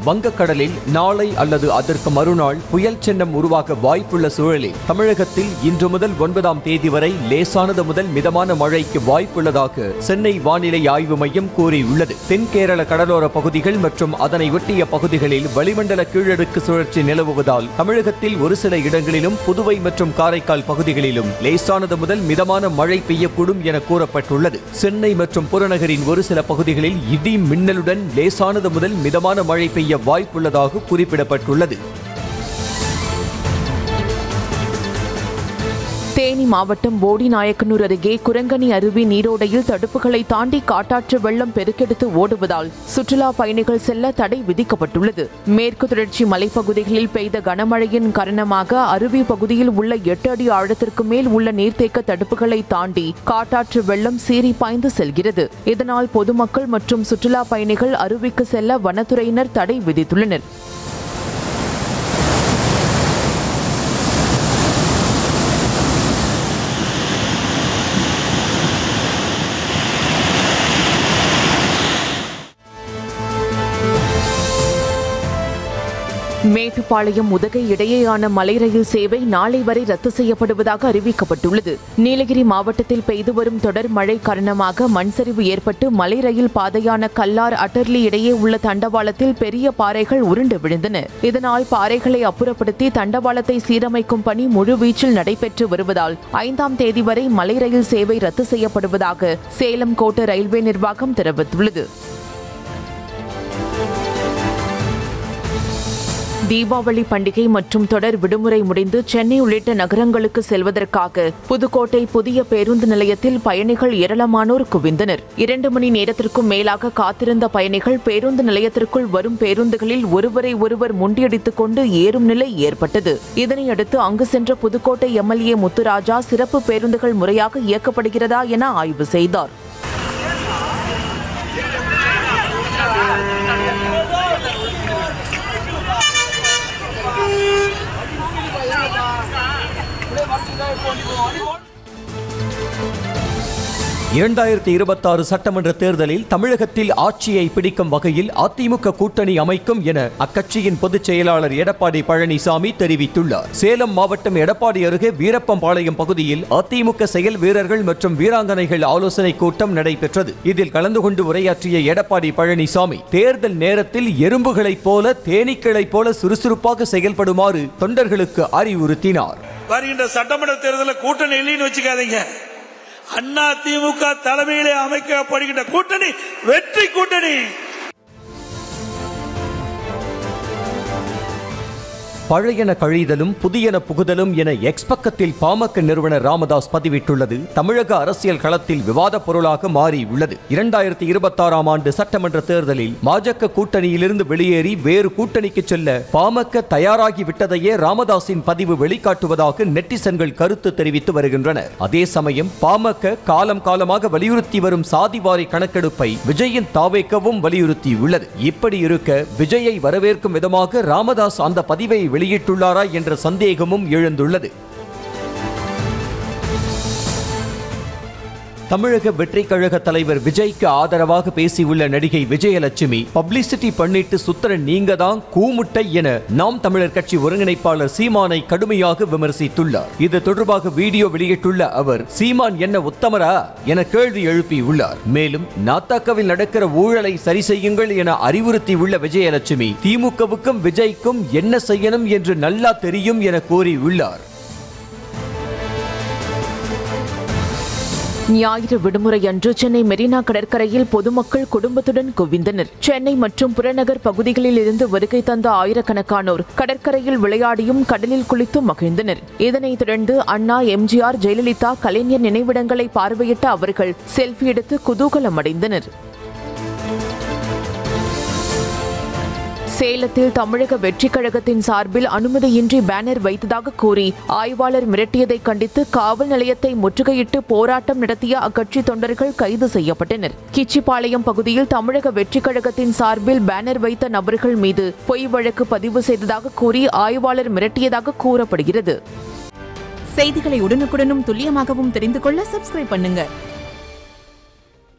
வங்கக்கடலில் நாளை அல்லது அதற்கு மறுநாள் புயல் சின்னம் உருவாக வாய்ப்புள்ள சூழலில் தமிழகத்தில் இன்று முதல் ஒன்பதாம் தேதி வரை லேசானது முதல் மிதமான மழைக்கு வாய்ப்புள்ளதாக சென்னை வானிலை ஆய்வு மையம் கூறியுள்ளது தென் கேரள கடலோர பகுதிகள் மற்றும் அதனை ஒட்டிய பகுதிகளில் வளிமண்டல கீழடுக்கு சுழற்சி நிலவுவதால் தமிழகத்தில் ஒரு சில இடங்களிலும் புதுவை மற்றும் காரைக்கால் பகுதிகளிலும் லேசானது முதல் மிதமான மழை பெய்யக்கூடும் என கூறப்பட்டுள்ளது சென்னை மற்றும் புறநகரின் ஒரு சில பகுதிகளில் இடி மின்னலுடன் லேசானது முதல் மிதமான மழை பெய்ய வாய்ப்புள்ளதாக குறிப்பிடப்பட்டுள்ளது தேனி மாவட்டம் போடிநாயக்கனூர் அருகே குரங்கணி அருவி நீரோடையில் தடுப்புகளை தாண்டி காட்டாற்று வெள்ளம் பெருக்கெடுத்து ஓடுவதால் சுற்றுலா பயணிகள் செல்ல தடை விதிக்கப்பட்டுள்ளது மேற்கு தொடர்ச்சி மலைப்பகுதிகளில் பெய்த கனமழையின் காரணமாக அருவி பகுதியில் உள்ள எட்டு அடி ஆழத்திற்கு மேல் உள்ள நீர்த்தேக்க தடுப்புகளை தாண்டி காட்டாற்று வெள்ளம் சீறி பாய்ந்து செல்கிறது இதனால் பொதுமக்கள் மற்றும் சுற்றுலா பயணிகள் அருவிக்கு செல்ல வனத்துறையினர் தடை விதித்துள்ளனர் மேட்டுப்பாளையம் உதகை இடையேயான மலை ரயில் சேவை நாளை வரை ரத்து செய்யப்படுவதாக அறிவிக்கப்பட்டுள்ளது நீலகிரி மாவட்டத்தில் பெய்து வரும் தொடர் மழை காரணமாக மண் சரிவு ஏற்பட்டு மலை ரயில் பாதையான கல்லார் அட்டர்லி இடையே உள்ள தண்டவாளத்தில் பெரிய பாறைகள் உருண்டு விழுந்தன இதனால் பாறைகளை அப்புறப்படுத்தி தண்டவாளத்தை சீரமைக்கும் பணி முழுவீச்சில் நடைபெற்று வருவதால் ஐந்தாம் தேதி வரை மலை ரயில் சேவை ரத்து செய்யப்படுவதாக சேலம் கோட்ட ரயில்வே நிர்வாகம் தெரிவித்துள்ளது தீபாவளி பண்டிகை மற்றும் தொடர் விடுமுறை முடிந்து சென்னை உள்ளிட்ட நகரங்களுக்கு செல்வதற்காக புதுக்கோட்டை புதிய பேருந்து நிலையத்தில் பயணிகள் ஏராளமானோர் குவிந்தனர் இரண்டு மணி நேரத்திற்கும் மேலாக காத்திருந்த பயணிகள் பேருந்து நிலையத்திற்குள் வரும் பேருந்துகளில் ஒருவரை ஒருவர் முண்டியடித்துக் கொண்டு ஏறும் நிலை ஏற்பட்டது இதனையடுத்து அங்கு சென்ற புதுக்கோட்டை எம்எல்ஏ முத்துராஜா சிறப்பு பேருந்துகள் முறையாக இயக்கப்படுகிறதா என ஆய்வு செய்தார் இரண்டாயிரத்தி இருபத்தாறு சட்டமன்ற தேர்தலில் தமிழகத்தில் ஆட்சியை பிடிக்கும் வகையில் அதிமுக கூட்டணி அமைக்கும் என அக்கட்சியின் பொதுச் செயலாளர் எடப்பாடி பழனிசாமி தெரிவித்துள்ளார் சேலம் மாவட்டம் எடப்பாடி அருகே வீரப்பம்பாளையம் பகுதியில் அதிமுக செயல் வீரர்கள் மற்றும் வீராங்கனைகள் ஆலோசனை கூட்டம் நடைபெற்றது இதில் கலந்து கொண்டு உரையாற்றிய எடப்பாடி பழனிசாமி தேர்தல் நேரத்தில் எறும்புகளைப் போல தேனீக்களைப் போல சுறுசுறுப்பாக செயல்படுமாறு தொண்டர்களுக்கு அறிவுறுத்தினார் வருகின்ற சட்டமன்ற தேர்தலில் கூட்டணி இல்லைன்னு வச்சுக்காதீங்க அண்ணா திமுக தலைமையிலே அமைக்கப்படுகின்ற கூட்டணி வெற்றி கூட்டணி பழையன கழிதலும் புதியன புகுதலும் என எக்ஸ் பக்கத்தில் பாமக நிறுவனர் ராமதாஸ் பதிவிட்டுள்ளது தமிழக அரசியல் களத்தில் விவாத பொருளாக மாறியுள்ளது இரண்டாயிரத்தி இருபத்தாறாம் ஆண்டு சட்டமன்ற தேர்தலில் பாஜக கூட்டணியிலிருந்து வெளியேறி வேறு கூட்டணிக்கு செல்ல பாமக தயாராகி விட்டதையே ராமதாஸின் பதிவு வெளிக்காட்டுவதாக நெட்டிசன்கள் கருத்து தெரிவித்து வருகின்றனர் அதே சமயம் பாமக காலம் காலமாக வலியுறுத்தி வரும் சாதிவாரி கணக்கெடுப்பை விஜயின் தாவேக்கவும் வலியுறுத்தியுள்ளது இப்படி இருக்க விஜயை வரவேற்கும் விதமாக ராமதாஸ் அந்த பதிவை வெளியிட்டுள்ளாரா என்ற சந்தேகமும் எழுந்துள்ளது தமிழக வெற்றி கழக தலைவர் விஜய்க்கு ஆதரவாக பேசியுள்ள நடிகை விஜயலட்சுமி பப்ளிசிட்டி பண்ணிட்டு சுத்தர நீங்க தான் கூமுட்டை என நாம் தமிழர் கட்சி ஒருங்கிணைப்பாளர் சீமானை கடுமையாக விமர்சித்துள்ளார் இது தொடர்பாக வீடியோ வெளியிட்டுள்ள அவர் சீமான் என்ன உத்தமரா என கேள்வி எழுப்பியுள்ளார் மேலும் நாத்தாக்கவில் நடக்கிற ஊழலை சரி செய்யுங்கள் என அறிவுறுத்தியுள்ள விஜயலட்சுமி திமுகவுக்கும் விஜய்க்கும் என்ன செய்யணும் என்று நல்லா தெரியும் என கூறியுள்ளார் ஞாயிறு விடுமுறை அன்று சென்னை மெரினா கடற்கரையில் பொதுமக்கள் குடும்பத்துடன் குவிந்தனர் சென்னை மற்றும் புறநகர் பகுதிகளில் இருந்து வருகை தந்த ஆயிரக்கணக்கானோர் கடற்கரையில் விளையாடியும் கடலில் குளித்தும் மகிழ்ந்தனர் இதனைத் தொடர்ந்து அண்ணா எம்ஜிஆர் ஜெயலலிதா கலைஞர் நினைவிடங்களை பார்வையிட்ட அவர்கள் செல்ஃபி எடுத்து குதூகலம் அடைந்தனர் சேலத்தில் தமிழக வெற்றிக் கழகத்தின் சார்பில் அனுமதியின்றி பேனர் வைத்ததாக கூறி ஆய்வாளர் மிரட்டியதை கண்டித்து காவல் நிலையத்தை முற்றுகையிட்டு போராட்டம் நடத்திய அக்கட்சி தொண்டர்கள் கைது செய்யப்பட்டனர் கிச்சிபாளையம் பகுதியில் தமிழக வெற்றிக் கழகத்தின் சார்பில் பேனர் வைத்த நபர்கள் மீது பொய் வழக்கு பதிவு செய்ததாக கூறி ஆய்வாளர் மிரட்டியதாக கூறப்படுகிறது செய்திகளை உடனுக்குடனும் துல்லியமாகவும் தெரிந்து கொள்ள சப்ஸ்கிரைப் பண்ணுங்க